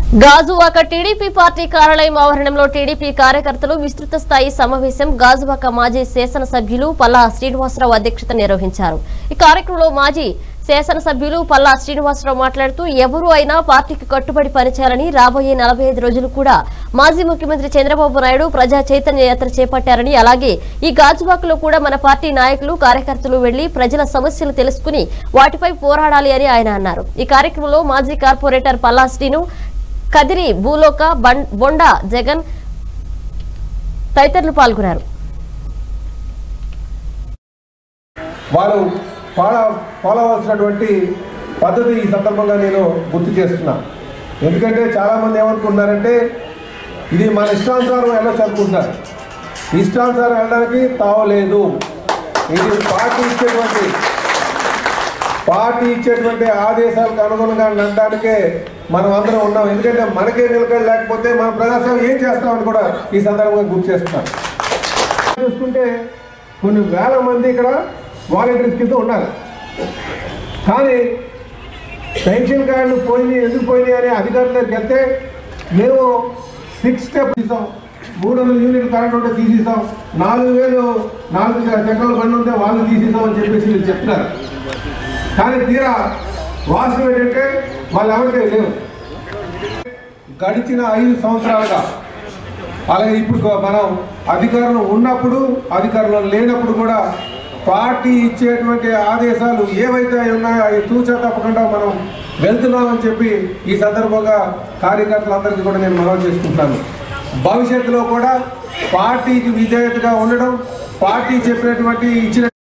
Gajuwaka TDP party కార్యాలయం ఆవరణంలో TDP కార్యకర్తలు విస్తృత స్థాయి సమావేశం గాజువాక మాజీ శాసనసభ్యులు పల్లా శ్రీనివాసరావు అధ్యక్షత నిర్వహించారు ఈ కార్యక్రమంలో మాజీ శాసనసభ్యులు పల్లా శ్రీనివాసరావు మాట్లాడుతూ ఎవరు అయినా పార్టీకి కట్టుబడి పనిచేయాలని రాబోయే నలభై ఐదు రోజులు కూడా మాజీ ముఖ్యమంత్రి చంద్రబాబు నాయుడు ప్రజా చైతన్య యాత్ర చేపట్టారని అలాగే ఈ గాజువాకలో కూడా మన పార్టీ నాయకులు కార్యకర్తలు వెళ్లి ప్రజల సమస్యలు తెలుసుకుని వాటిపై పోరాడాలి అని ఆయన అన్నారు ఈ కార్యక్రమంలో మాజీ కార్పొరేటర్ పల్లా శ్రీను కదిరి భూలోక బం- బొండా జగన్ తదితరులు పాల్గొన్నారు వారు ఫాలో ఫాలో అవ్వాల్సినటువంటి పద్ధతి ఈ సందర్భంగా నేను గుర్తు చేస్తున్నా ఎందుకంటే చాలామంది ఏమనుకుంటున్నారంటే ఇది మన ఇష్టానుసారం వెళ్ళొచ్చు అనుకుంటున్నారు ఇష్టానుసారం వెళ్ళడానికి తావలేదు ఇది పార్టీ ఇచ్చేటువంటి పార్టీ ఇచ్చేటువంటి ఆదేశాలకు అనుగుణంగా నడడానికే మనం అందరం ఉన్నాం ఎందుకంటే మనకే నిలకడ లేకపోతే మన ప్రజాస్వామ్యం ఏం చేస్తామని కూడా ఈ సందర్భంగా గుర్తు చేస్తున్నాం చూసుకుంటే కొన్ని వేల మంది ఇక్కడ వాలంటీర్స్ కింద ఉన్నారు కానీ పెన్షన్ కార్డులు పోయినాయి ఎందుకు పోయినాయి అనే అధికారుల దగ్గరికి వెళ్తే మేము సిక్స్ స్టెప్ తీసాం మూడు వందల యూనిట్ కరెంట్ ఉంటే తీసేసాం నాలుగు వేలు నాలుగు చక్రాల బండి ఉంటే వాళ్ళు తీసేసాం అని చెప్పేసి వీళ్ళు చెప్తున్నారు కానీ తీరా వాస్తవం ఏంటంటే వాళ్ళు ఎవరికీ లేవు గడిచిన ఐదు సంవత్సరాలుగా అలాగే ఇప్పుడు మనం అధికారంలో ఉన్నప్పుడు అధికారంలో లేనప్పుడు కూడా పార్టీ ఇచ్చేటువంటి ఆదేశాలు ఏవైతే అయి ఉన్నాయో అవి తూచా తప్పకుండా మనం వెళ్తున్నామని చెప్పి ఈ సందర్భంగా కార్యకర్తలందరికీ కూడా నేను మనవి చేసుకుంటాను భవిష్యత్తులో కూడా పార్టీకి విధేయతగా ఉండడం పార్టీ చెప్పినటువంటి ఇచ్చిన